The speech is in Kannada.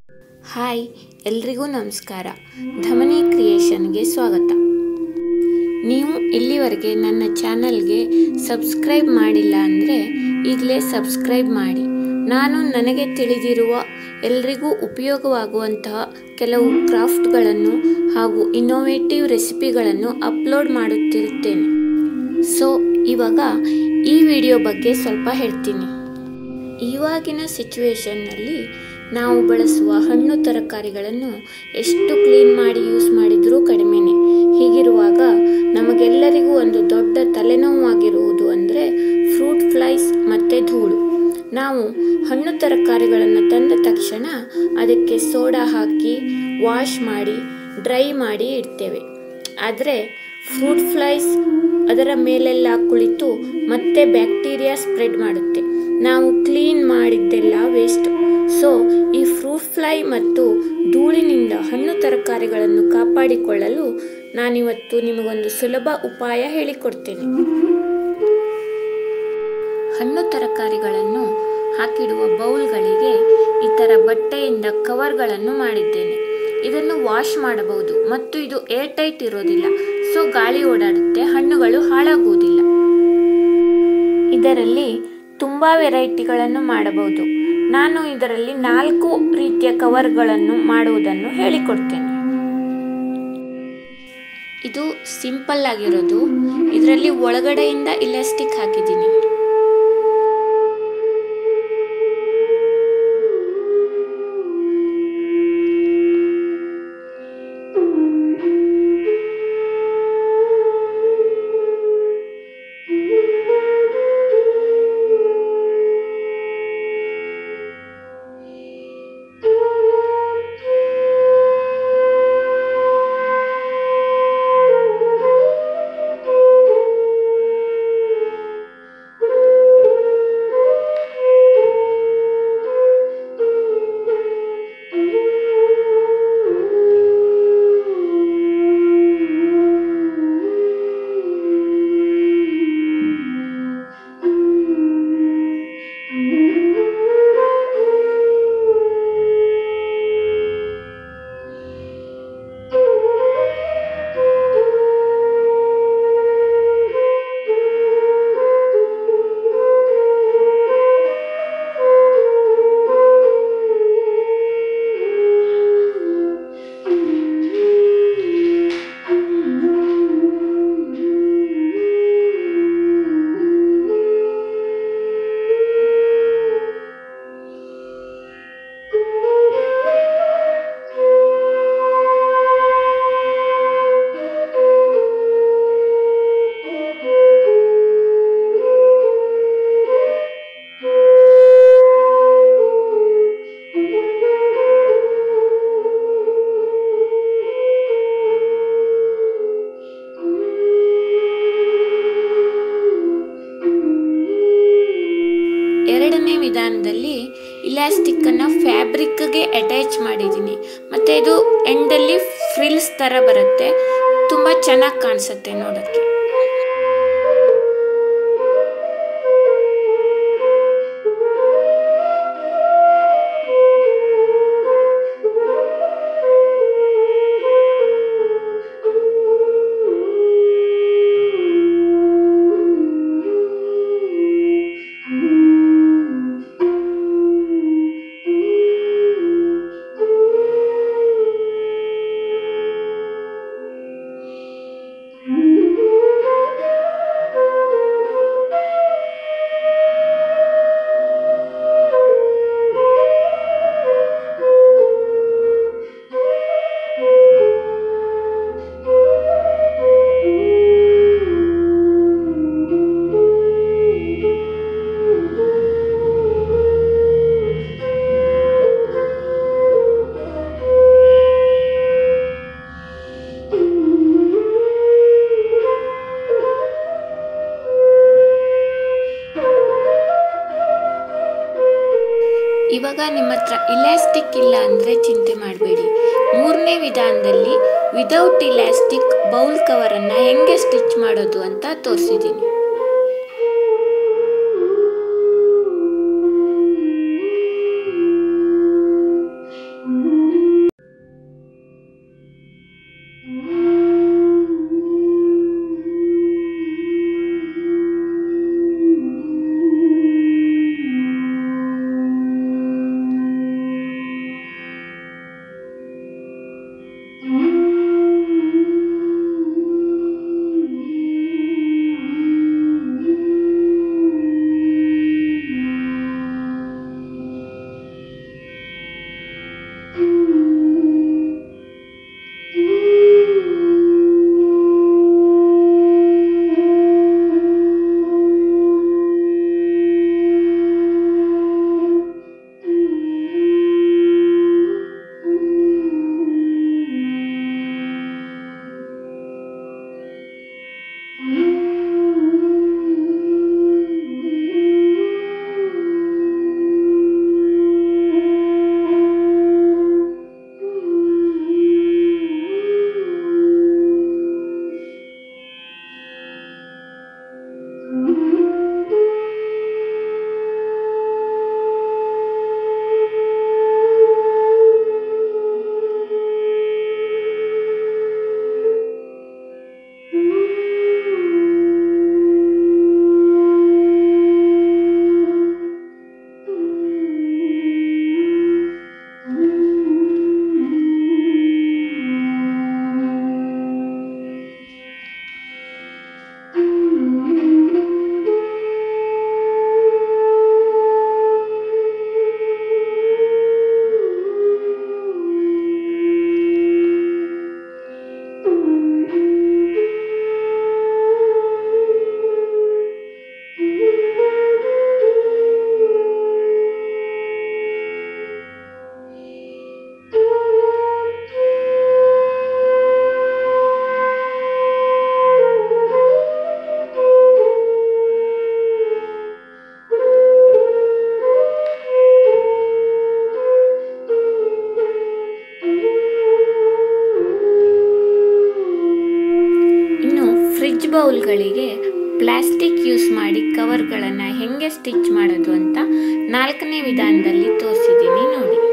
ಹಾಯ್ ಎಲ್ರಿಗೂ ನಮಸ್ಕಾರ ಧಮನಿ ಕ್ರಿಯೇಷನ್ಗೆ ಸ್ವಾಗತ ನೀವು ಇಲ್ಲಿವರೆಗೆ ನನ್ನ ಚಾನಲ್ಗೆ ಸಬ್ಸ್ಕ್ರೈಬ್ ಮಾಡಿಲ್ಲ ಅಂದರೆ ಈಗಲೇ ಸಬ್ಸ್ಕ್ರೈಬ್ ಮಾಡಿ ನಾನು ನನಗೆ ತಿಳಿದಿರುವ ಎಲ್ರಿಗೂ ಉಪಯೋಗವಾಗುವಂತಹ ಕೆಲವು ಕ್ರಾಫ್ಟ್ಗಳನ್ನು ಹಾಗೂ ಇನ್ನೋವೇಟಿವ್ ರೆಸಿಪಿಗಳನ್ನು ಅಪ್ಲೋಡ್ ಮಾಡುತ್ತಿರುತ್ತೇನೆ ಸೊ ಇವಾಗ ಈ ವಿಡಿಯೋ ಬಗ್ಗೆ ಸ್ವಲ್ಪ ಹೇಳ್ತೀನಿ ಇವಾಗಿನ ಸಿಚುವೇಶನ್ನಲ್ಲಿ ನಾವು ಬಳಸುವ ಹಣ್ಣು ತರಕಾರಿಗಳನ್ನು ಎಷ್ಟು ಕ್ಲೀನ್ ಮಾಡಿ ಯೂಸ್ ಮಾಡಿದರೂ ಕಡಿಮೆನೆ ಹೀಗಿರುವಾಗ ನಮಗೆಲ್ಲರಿಗೂ ಒಂದು ದೊಡ್ಡ ತಲೆನೋವಾಗಿರುವುದು ಅಂದರೆ ಫ್ರೂಟ್ ಫ್ಲೈಸ್ ಮತ್ತು ಧೂಳು ನಾವು ಹಣ್ಣು ತರಕಾರಿಗಳನ್ನು ತಂದ ತಕ್ಷಣ ಅದಕ್ಕೆ ಸೋಡಾ ಹಾಕಿ ವಾಶ್ ಮಾಡಿ ಡ್ರೈ ಮಾಡಿ ಇಡ್ತೇವೆ ಆದರೆ ಫ್ರೂಟ್ ಫ್ಲೈಸ್ ಅದರ ಮೇಲೆಲ್ಲ ಕುಳಿತು ಮತ್ತೆ ಬ್ಯಾಕ್ಟೀರಿಯಾ ಸ್ಪ್ರೆಡ್ ಮಾಡುತ್ತೆ ನಾವು ಕ್ಲೀನ್ ಮಾಡಿದ್ದೆಲ್ಲ ವೇಸ್ಟ್ ಸೊ ಈ ಫ್ರೂಟ್ ಫ್ಲೈ ಮತ್ತು ಧೂಳಿನಿಂದ ಹಣ್ಣು ತರಕಾರಿಗಳನ್ನು ಕಾಪಾಡಿಕೊಳ್ಳಲು ನಾನಿವತ್ತು ನಿಮಗೊಂದು ಸುಲಭ ಉಪಾಯ ಹೇಳಿಕೊಡ್ತೇನೆ ಹಣ್ಣು ತರಕಾರಿಗಳನ್ನು ಹಾಕಿಡುವ ಬೌಲ್ಗಳಿಗೆ ಈ ಥರ ಬಟ್ಟೆಯಿಂದ ಕವರ್ಗಳನ್ನು ಮಾಡಿದ್ದೇನೆ ಇದನ್ನು ವಾಶ್ ಮಾಡಬಹುದು ಮತ್ತು ಇದು ಏರ್ ಟೈಟ್ ಇರೋದಿಲ್ಲ ಸೊ ಗಾಳಿ ಓಡಾಡುತ್ತೆ ಹಣ್ಣುಗಳು ಹಾಳಾಗುವುದಿಲ್ಲ ಇದರಲ್ಲಿ ತುಂಬ ವೆರೈಟಿಗಳನ್ನು ಮಾಡಬಹುದು ನಾನು ಇದರಲ್ಲಿ ನಾಲ್ಕು ರೀತಿಯ ಕವರ್ಗಳನ್ನು ಮಾಡುವುದನ್ನು ಹೇಳಿಕೊಡ್ತೇನೆ ಇದು ಸಿಂಪಲ್ ಆಗಿರೋದು ಇದರಲ್ಲಿ ಒಳಗಡೆಯಿಂದ ಇಲಾಸ್ಟಿಕ್ ಹಾಕಿದ್ದೀನಿ ಎರಡನೇ ವಿಧಾನದಲ್ಲಿ ಇಲಾಸ್ಟಿಕ್ಕನ್ನು ಫ್ಯಾಬ್ರಿಕ್ಗೆ ಅಟ್ಯಾಚ್ ಮಾಡಿದ್ದೀನಿ ಮತ್ತು ಇದು ಎಂಡಲ್ಲಿ ಫ್ರಿಲ್ಸ್ ಥರ ಬರುತ್ತೆ ತುಂಬ ಚೆನ್ನಾಗಿ ಕಾಣಿಸುತ್ತೆ ನೋಡೋಕ್ಕೆ ಇವಾಗ ನಿಮ್ಮ ಹತ್ರ ಇಲಾಸ್ಟಿಕ್ ಇಲ್ಲ ಅಂದರೆ ಚಿಂತೆ ಮಾಡಬೇಡಿ ಮೂರನೇ ವಿಧಾನದಲ್ಲಿ ವಿದೌಟ್ ಇಲಾಸ್ಟಿಕ್ ಬೌಲ್ ಕವರನ್ನು ಹೆಂಗೆ ಸ್ಟಿಚ್ ಮಾಡೋದು ಅಂತ ತೋರಿಸಿದ್ದೀನಿ Thank you. ಬೌಲ್ಗಳಿಗೆ ಪ್ಲಾಸ್ಟಿಕ್ ಯೂಸ್ ಮಾಡಿ ಕವರ್ಗಳನ್ನು ಹೆಂಗೆ ಸ್ಟಿಚ್ ಮಾಡೋದು ಅಂತ ನಾಲ್ಕನೇ ವಿಧಾನದಲ್ಲಿ ತೋರಿಸಿದ್ದೀನಿ ನೋಡಿ